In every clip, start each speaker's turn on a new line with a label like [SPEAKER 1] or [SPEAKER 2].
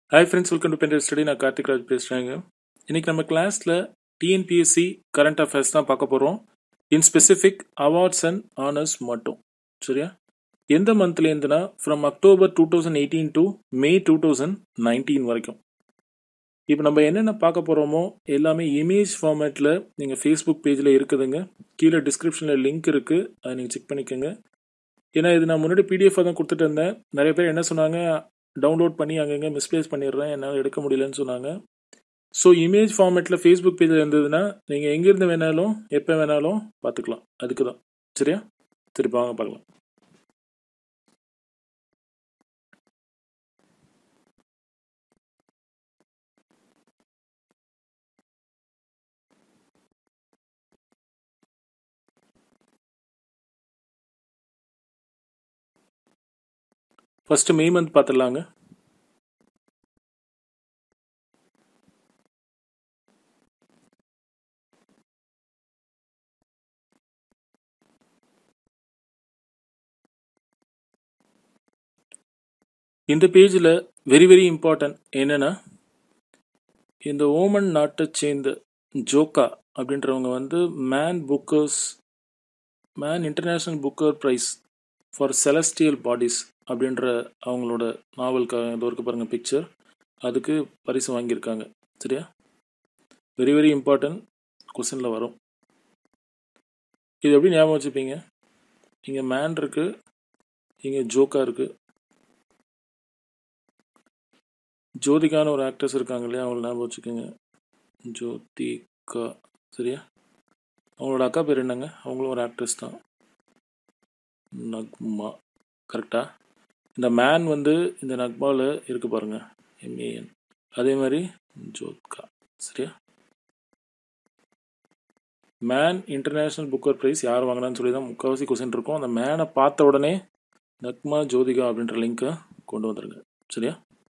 [SPEAKER 1] Hi friends welcome to Bender study நான் கார்த்திக் ராஜ் பேசுகிறேங்க இன்றைக்கி நம்ம கிளாஸில் டிஎன்பிஎஸ்சி கரண்ட் அஃபேர்ஸ் தான் பார்க்க போகிறோம் in specific awards and honours மட்டும் சரியா எந்த மந்த்லேருந்துனா from October two thousand eighteen to May two thousand nineteen வரைக்கும் இப்போ நம்ம என்னென்ன பார்க்க போகிறோமோ எல்லாமே இமேஜ் ஃபார்மேட்டில் நீங்கள் ஃபேஸ்புக் பேஜில் இருக்குதுங்க கீழே டிஸ்கிரிப்ஷனில் லிங்க் இருக்குது அதை நீங்கள் செக் பண்ணிக்கோங்க ஏன்னா இது நான் முன்னாடி பிடிஎஃபாக தான் கொடுத்துட்டு இருந்தேன் நிறைய பேர் என்ன சொன்னாங்க டவுன்லோட் பண்ணி அங்கங்கே மிஸ்பிளேஸ் பண்ணிடுறேன் என்னால் எடுக்க முடியலன்னு சொன்னாங்க ஸோ இமேஜ் ஃபார்மேட்டில் ஃபேஸ்புக் பேஜில் இருந்ததுன்னா நீங்கள் எங்கேருந்து வேணாலும் எப்போ வேணாலும் பார்த்துக்கலாம் அதுக்கு தான் சரியா திருப்பி வாங்க பார்க்கலாம் ஃபஸ்ட்டு மே மந்த் பார்த்துடலாங்க இந்த பேஜில் வெரி வெரி இம்பார்ட்டன்ட் என்னென்னா இந்த ஓமன் நாட்டை சேர்ந்த ஜோக்கா அப்படின்றவங்க வந்து man Bookers man international Booker prize for celestial bodies அப்படின்ற அவங்களோட நாவலுக்காக இதோ இருக்கு பாருங்கள் பிக்சர் அதுக்கு பரிசு வாங்கியிருக்காங்க சரியா வெரி வெரி இம்பார்ட்டன்ட் கொஸ்டினில் வரும் இது எப்படி ஞாபகம் வச்சுப்பீங்க இங்கே மேன் இருக்குது இங்கே ஜோக்கா இருக்குது ஜோதிகான்னு ஒரு ஆக்ட்ரஸ் இருக்காங்க இல்லையா அவங்கள ஞாபகம் வச்சுக்கோங்க ஜோதிகா சரியா அவங்களோட அக்கா பேர் என்னங்க அவங்களும் ஒரு ஆக்ட்ரஸ் தான் நக்மா கரெக்டா இந்த மேன் வந்து இந்த நக்மாவில் இருக்கு பாருங்க எம்ஏஎன் அதே மாதிரி ஜோத்கா சரியா மேன் இன்டர்நேஷ்னல் புக்கர் ப்ரைஸ் யார் வாங்கினான்னு சொல்லி தான் முக்கால்வாசி கொஸ்டின் இருக்கும் அந்த மேனை பார்த்த உடனே நக்மா ஜோதிகா அப்படின்ற லிங்க்கை கொண்டு வந்துருங்க சரியா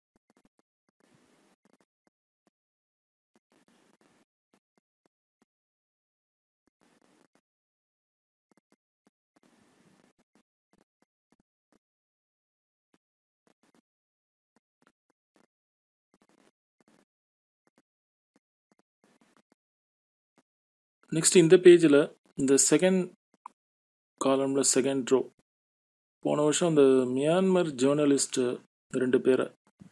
[SPEAKER 1] நெக்ஸ்ட் இந்த பேஜில் இந்த செகண்ட் காலமில் செகண்ட் ரோ போன வருஷம் இந்த மியான்மர் ஜேர்னலிஸ்ட் ரெண்டு பேரை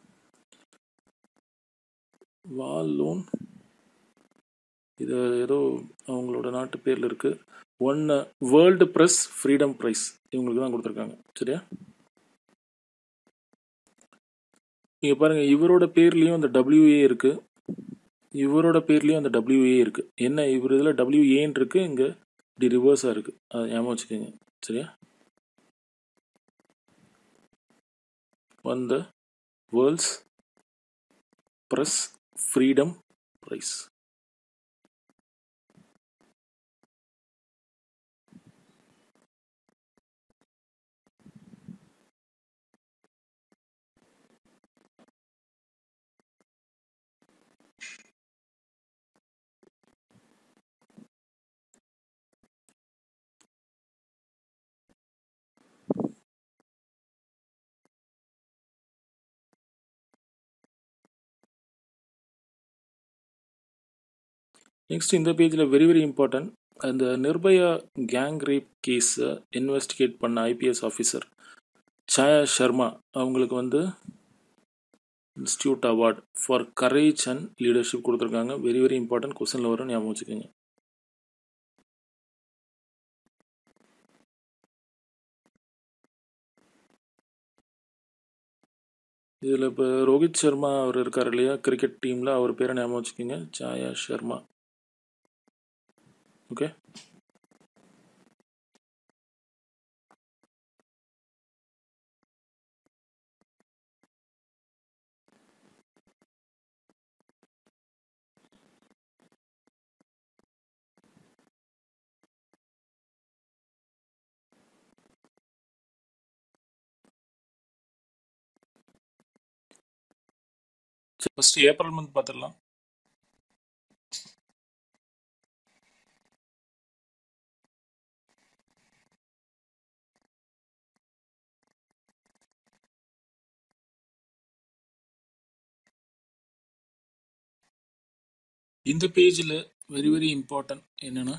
[SPEAKER 1] வாலோன் இது ஏதோ அவங்களோட நாட்டு பேரில் இருக்குது ஒன்று வேர்ல்டு ப்ரெஸ் ஃப்ரீடம் ப்ரைஸ் இவங்களுக்கு தான் கொடுத்துருக்காங்க சரியா நீங்கள் பாருங்கள் இவரோட பேர்லேயும் அந்த டபிள்யூஏ இருக்குது இவரோட பேர்லேயும் அந்த டபிள்யூஏ இருக்குது என்ன இவர் இதில் டபிள்யூஏன்னு இருக்குது இங்கே இப்படி ரிவர்ஸாக இருக்குது அதை ஞாபகம் வச்சுக்கோங்க சரியா வந்த world's press freedom prize next இந்த பேஜில் வெரி வெரி இம்பார்ட்டன்ட் அந்த நிர்பயா கேங் ரேப் கேஸை இன்வெஸ்டிகேட் பண்ண ஐபிஎஸ் ஆஃபீஸர் சாயா சர்மா அவங்களுக்கு வந்து institute award for courage and leadership கொடுத்துருக்காங்க வெரி வெரி இம்பார்ட்டன்ட் கொஸ்டினில் வரும் ஞாபகம் வச்சுக்கோங்க இதில் இப்போ ரோஹித் சர்மா அவர் இருக்கார் இல்லையா கிரிக்கெட் டீமில் அவர் பேரை ஞாபகம் வச்சுக்கோங்க Chhaya Sharma okay first April month பார்த்துடலாம் இந்த பேஜில் வெரி வெரி இம்பார்ட்டன்ட் என்னன்னா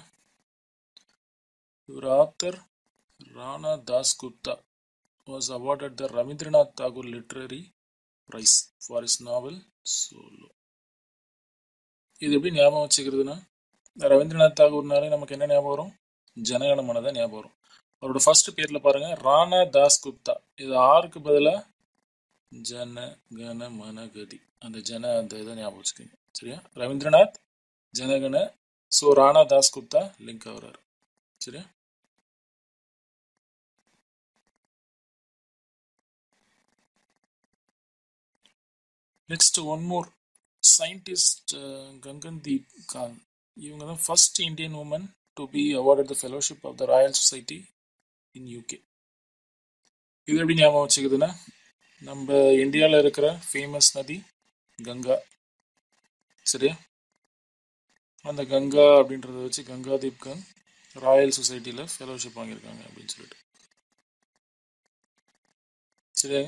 [SPEAKER 1] இவர் author Rana Das Gupta was awarded the Rabindranath Tagore literary prize for his novel Solo இது எப்படி ஞாபகம் வச்சுக்கிறதுனா ரவீந்திரநாத் தாகூர்னாலே நமக்கு என்ன ஞாபகம் வரும் ஜனகணமன தான் ஞாபகம் வரும் அவரோட ஃபர்ஸ்ட் பேர்ல பாருங்க ராணா தாஸ் குப்தா இது ஆருக்கு பதிலா ஜன கன மன கதி அந்த ஜன அந்த இதை ஞாபகம் வச்சுக்கோங்க சரியா ரவீந்திரநாத் ஜனகன ஸோ ராணா தாஸ் குப்தா லிங்க் ஆகுறாரு சரியா next one more scientist Gagandeep Kang இவங்க தான் first Indian woman to be awarded the fellowship of the Royal Society in UK இது எப்படி ஞாபகம் வச்சுக்குதுன்னா நம்ம இந்தியாவில் இருக்கிற ஃபேமஸ் நதி கங்கா சரியா அந்த கங்கா அப்படின்றத வச்சு கங்கா தீப் கான் ராயல் சொசைட்டியில் ஃபெலோஷிப் வாங்கியிருக்காங்க அப்படின்னு சொல்லிட்டு சரியா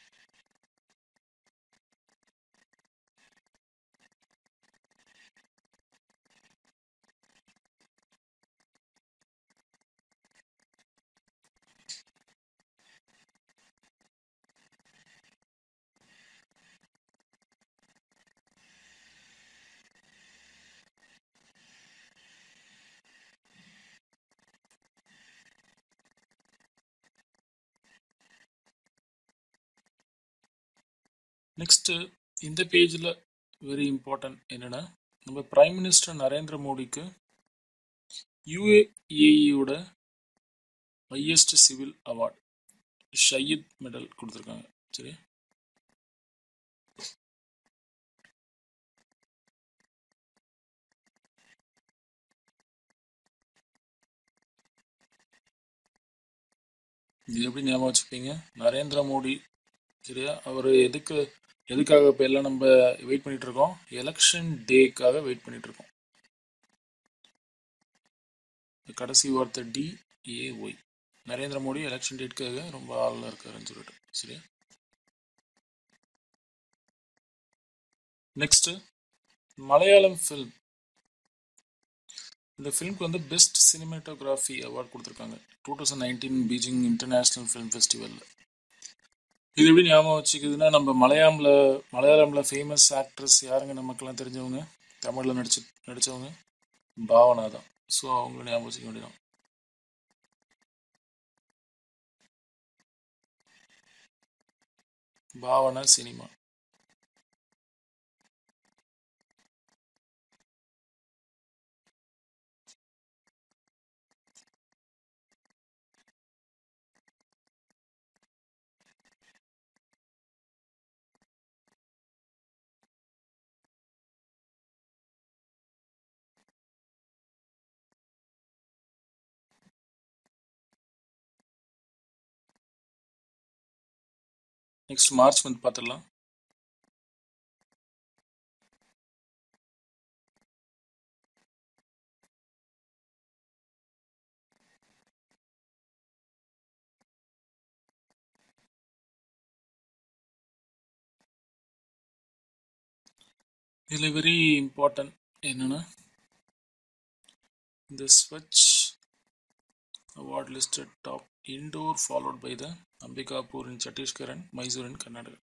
[SPEAKER 1] நெக்ஸ்ட் இந்த பேஜில் வெரி இம்பார்ட்டன்ட் என்னன்னா நம்ம பிரைம் மினிஸ்டர் நரேந்திர மோடிக்கு யுஏஇயோட highest civil award Zayed medal கொடுத்துருக்காங்க சரி இது எப்படி ஞாபகம் வச்சுப்பீங்க நரேந்திர மோடி சரியா அவர் எதுக்கு எதுக்காக இப்போ எல்லாம் நம்ம வெயிட் பண்ணிட்டு இருக்கோம் எலெக்ஷன் டேக்காக வெயிட் பண்ணிட்டு இருக்கோம் இந்த கடைசி வார்த்தை D A Y Narendra Modi election டேட்காக ரொம்ப ஆளில் இருக்காருன்னு சொல்லிட்டு சரியா நெக்ஸ்ட் மலையாளம் ஃபில்ம் இந்த ஃபிலிம்க்கு வந்து பெஸ்ட் சினிமாட்டோகிராஃபி அவார்ட் கொடுத்துருக்காங்க two thousand nineteen Beijing international film ஃபெஸ்டிவலில் இது எப்படி ஞாபகம் வச்சுக்குதுன்னா நம்ம மலையாளம்ல மலையாளம்ல ஃபேமஸ் ஆக்ட்ரஸ் யாருங்க நமக்கெல்லாம் தெரிஞ்சவங்க தமிழில் நடிச்சு நடித்தவங்க பாவனா தான் ஸோ அவங்கள ஞாபகம் வச்சுக்க வேண்டியதான் Bhavana cinema next March month பார்த்துடலாம் இதில் வெரி இம்பார்ட்டன்ட் என்னன்னா இந்த Swachh award listed top indoor followed by the Ambikapur in Chhattisgarh and Mysore in Karnataka.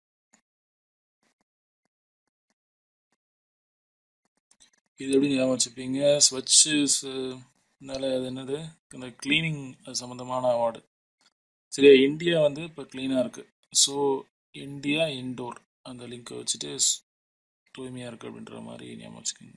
[SPEAKER 1] இது எப்படி ஞாபகம் வச்சுப்பீங்க ஸ்வச்னால அது என்னது இந்த கிளீனிங் சம்மந்தமான அவார்டு சரியா இந்தியா வந்து இப்போ க்ளீனாக இருக்குது ஸோ இந்தியா இன்டோர் அந்த லிங்கை வச்சுட்டு தூய்மையாக இருக்குது அப்படின்ற மாதிரி ஞாபகம் வச்சுக்கோங்க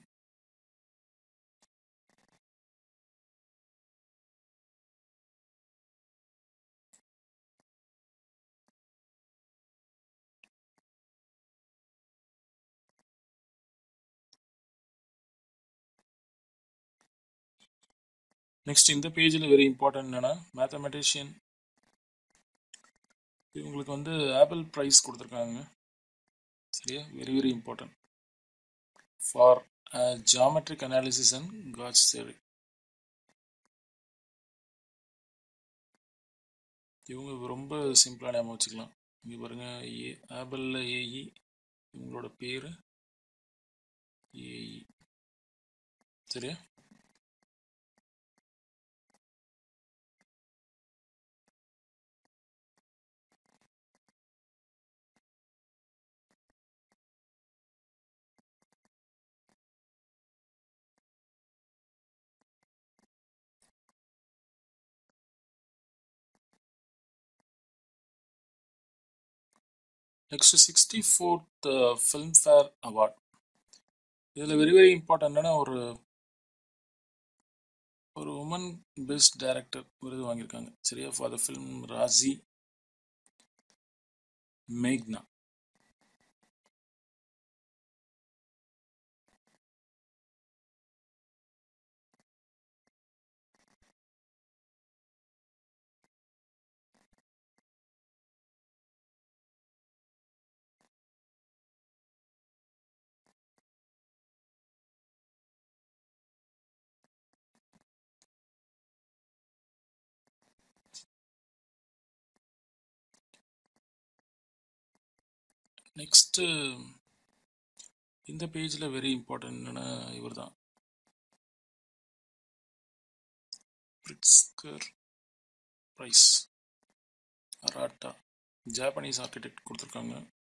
[SPEAKER 1] நெக்ஸ்ட் இந்த பேஜில் வெரி இம்பார்ட்டன்ட் என்னன்னா மேத்தமெட்டிஷியன் இவங்களுக்கு வந்து ஆப்பிள் ப்ரைஸ் கொடுத்துருக்காங்க சரியா very very important for geometric analysis and gauge theory இவங்க ரொம்ப சிம்பிளாக ஞாபகம் வச்சுக்கலாம் இங்கே பாருங்க ஏ ஆப்பிளில் ஏஇ இவங்களோட பேர் ஏஇ சரியா next sixty fourth Filmfare award இதில் வெரி வெரி இம்பார்ட்டன்டான ஒரு ஒரு உமன் பெஸ்ட் டைரக்டர் விருது வாங்கியிருக்காங்க சரியா ஃபார் த ஃபிலிம் ராசி மேக்னா நெக்ஸ்ட்டு இந்த பேஜில் வெரி இம்பார்ட்டன்டான இவர் தான் Pritzker prize Arata Japanese architect கொடுத்துருக்காங்க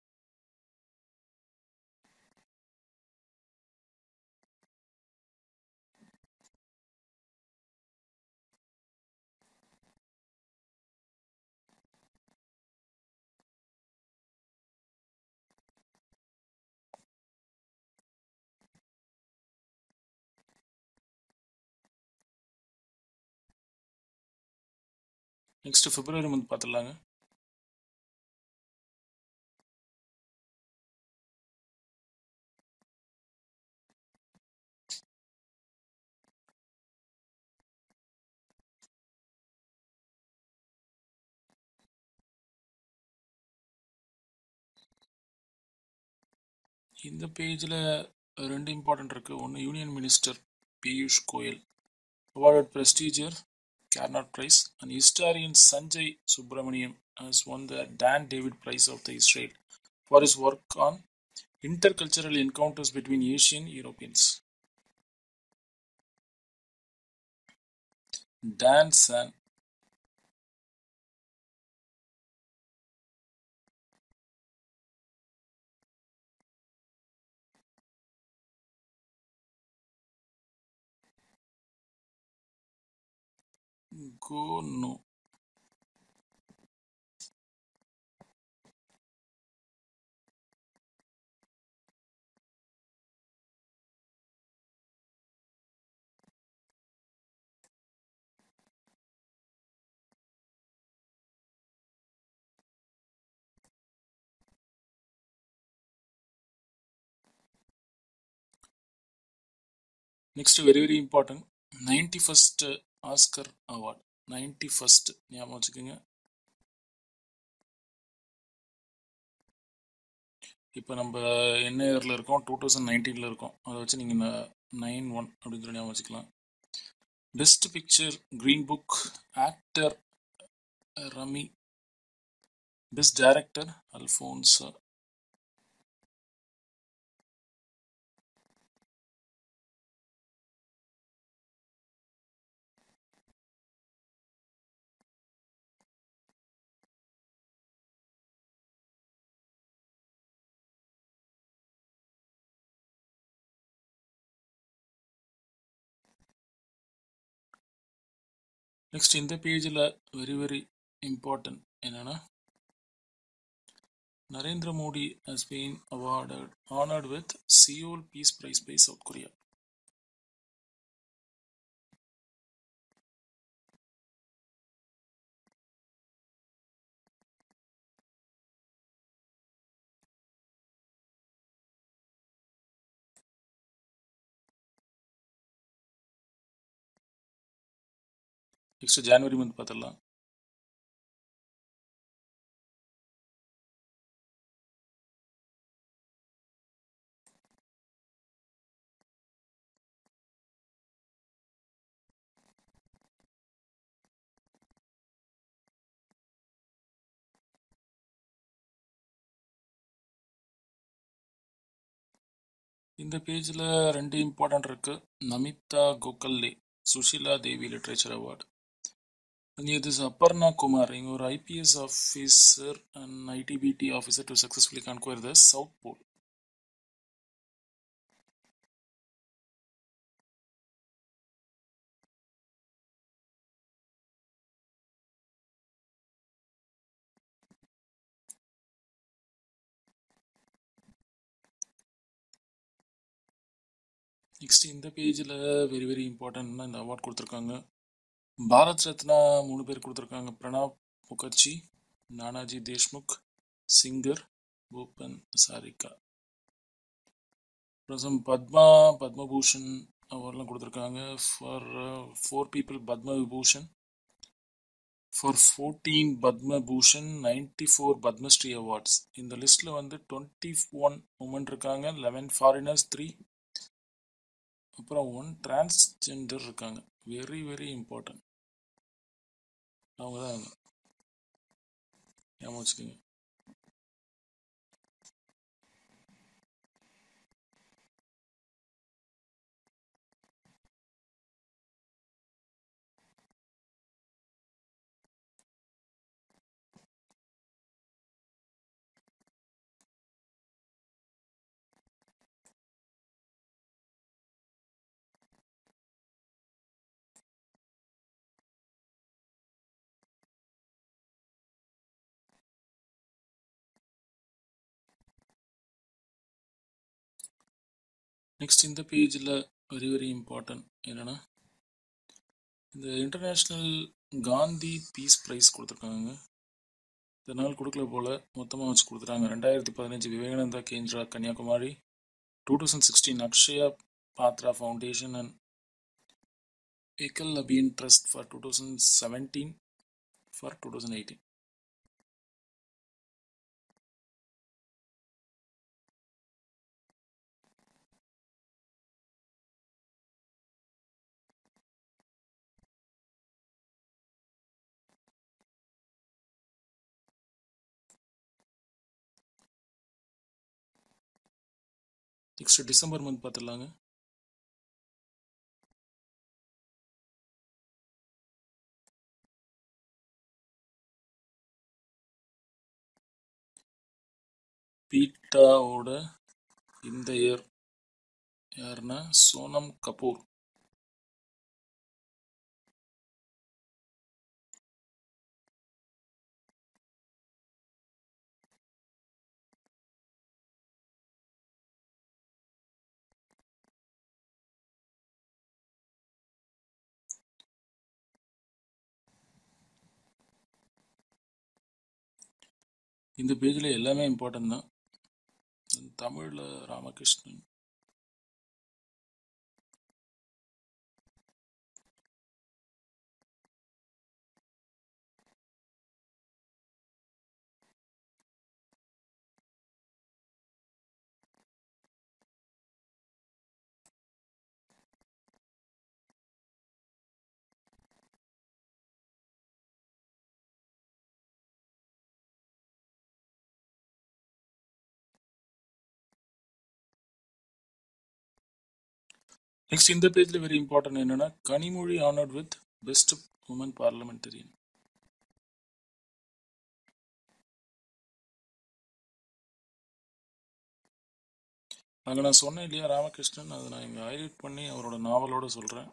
[SPEAKER 1] நெக்ஸ்ட் பிப்ரவரி மந்த் பார்த்துடலாங்க இந்த பேஜில் ரெண்டு இம்பார்ட்டன்ட் இருக்குது ஒன்று union minister Piyush Goyal awarded prestigious Carnot Prize and historian Sanjay Subramaniam has won the Dan David Prize of the Israel for his work on intercultural encounters between Asian Europeans. Dan San Go No. Next very very important ninety first Oscar award ninety first ஞாபகம் வச்சுக்கோங்க இப்போ நம்ம என்ன இயரில் இருக்கோம் two thousand நைன்டீனில் இருக்கோம் அதை வச்சு நீங்கள் நைன் ஒன் அப்படின்னு சொல்லி ஞாபகம் வச்சுக்கலாம் best picture Green Book actor Rami best director Alfonso next இந்த பேஜில் வெரி வெரி இம்பார்ட்டன்ட் என்னன்னா Narendra Modi has been awarded honored with Seoul Peace Prize by South Korea. Next January month பார்த்துடலாம் இந்த பேஜில் ரெண்டு இம்பார்ட்டன்ட் இருக்கு நமிதா கோகல்லே சுஷிலா தேவி லிட்ரேச்சர் அவார்டு இது அப்பர்ணா குமார் இவங்க ஒரு IPS officer and ITBP officer to successfully conquer the South Pole next இந்த பேஜில் வெரி வெரி இம்பார்ட்டன்ட்னா இந்த அவார்ட் கொடுத்துருக்காங்க பாரத் ரத்னா மூணு பேர் கொடுத்துருக்காங்க பிரணாப் முகர்ஜி நானாஜி தேஷ்முக் சிங்கர் பூபன் சாரிகா அப்புறம் பத்மா பத்மபூஷன் அவார்ட்லாம் கொடுத்துருக்காங்க for four people Padma Vibhushan for fourteen Padma Bhushan ninety four Padma Shri awards இந்த லிஸ்ட்டில் வந்து டுவெண்ட்டி ஒன் உமன் இருக்காங்க லெவன் ஃபாரினர்ஸ் த்ரீ அப்புறம் ஒன் டிரான்ஸ்ஜெண்டர் இருக்காங்க வெரி வெரி இம்பார்ட்டன்ட் அவங்க தான் ஞாபகம் வச்சுக்கோங்க நெக்ஸ்ட் இந்த பேஜில் வெரி வெரி இம்பார்ட்டன்ட் என்னென்னா இந்த இன்டர்நேஷ்னல் காந்தி பீஸ் ப்ரைஸ் கொடுத்துருக்காங்க இதனால் கொடுக்கல போல் மொத்தமாக வச்சு கொடுத்துட்டாங்க ரெண்டாயிரத்தி பதினஞ்சு Vivekananda Kendra Kanyakumari two thousand sixteen Akshaya Patra foundation and Ekal Abhiyan trust for two thousand seventeen for two thousand eighteen next December month பார்த்துடலாங்க பீட்டாவோட இந்த இயர் யாருன்னா சோனம் கபூர் இந்த பேஜில் எல்லாமே இம்பார்ட்டன்ட் தான் தமிழில் ராமகிருஷ்ணன் நெக்ஸ்ட் இந்த பேஜில் வெரி இம்பார்ட்டன்ட் என்னன்னா Kanimozhi honoured with best woman parliamentarian அங்கே நான் சொன்னேன் இல்லையா ராமகிருஷ்ணன் அதை நான் இங்கே ஹைலைட் பண்ணி அவரோட நாவலோட சொல்கிறேன்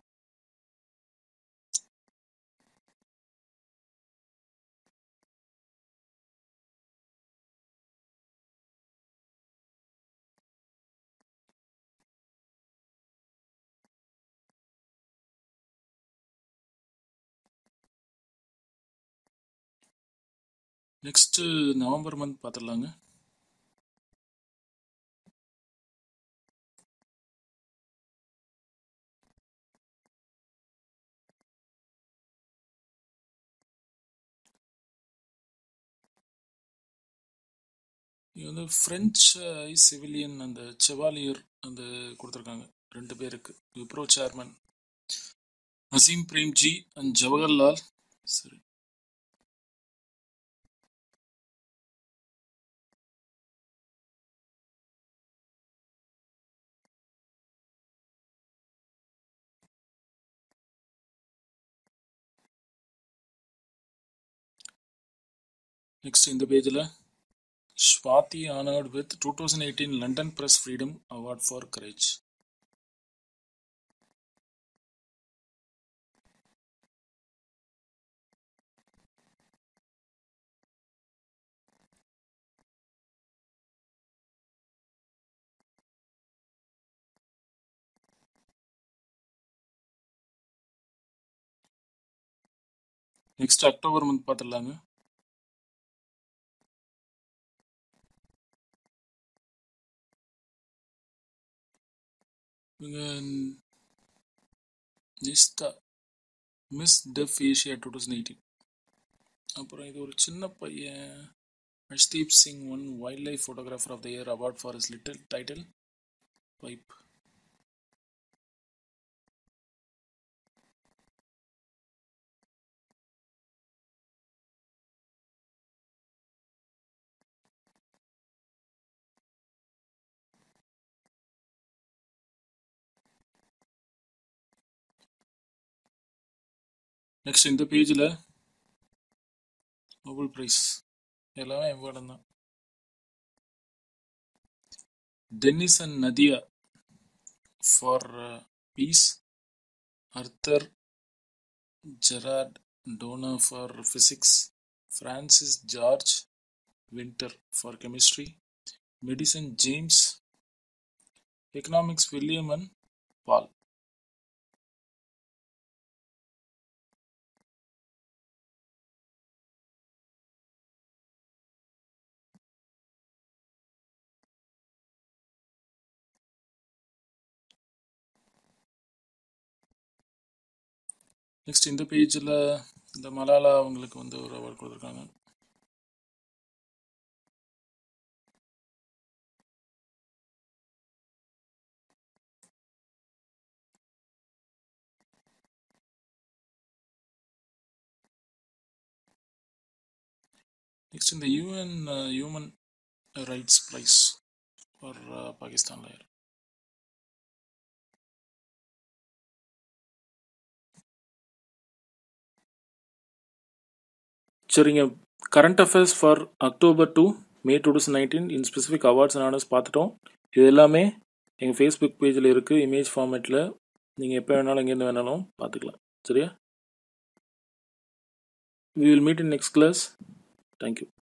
[SPEAKER 1] நெக்ஸ்ட்டு நவம்பர் மந்த் பார்த்துடலாங்க இது வந்து ஃப்ரெஞ்ச் ஐ சிவிலியன் அந்த செவாலியர் அந்த கொடுத்துருக்காங்க ரெண்டு பேருக்கு விப்ரோ சேர்மன் நசீம் பிரேம்ஜி அண்ட் ஜவஹர்லால் சரி நெக்ஸ்ட் இந்த பேஜில் Swati honoured with two thousand eighteen London press freedom award for courage next October month பார்த்துடலாங்க இவங்க Nishtha miss deaf Asia two thousand eighteen அப்புறம் இது ஒரு சின்ன பையன் Harshdeep Singh won wild life photographer of the year award for his little title vibe next இந்த பேஜில் Nobel prize எல்லாமே இம்பார்ட்டன் தான் Dennis and Nadia for peace Arthur Gerard Donna for physics Francis George Winter for chemistry medicine James economics William and Paul next இந்த பேஜில் இந்த மலாலா அவங்களுக்கு வந்து ஒரு அவார்ட் கொடுத்துருக்காங்க நெக்ஸ்ட் இந்த UN human rights prize for பாகிஸ்தானில் சரிங்க current affairs for October to May two thousand nineteen in specific awards and honours பார்த்துட்டோம் இது எல்லாமே எங்கள் ஃபேஸ்புக் பேஜில் இருக்குது இமேஜ் ஃபார்மேட்டில் நீங்கள் எப்போ வேணாலும் எங்கேருந்து வேணாலும் பார்த்துக்கலாம் சரியா we will meet in next class thank you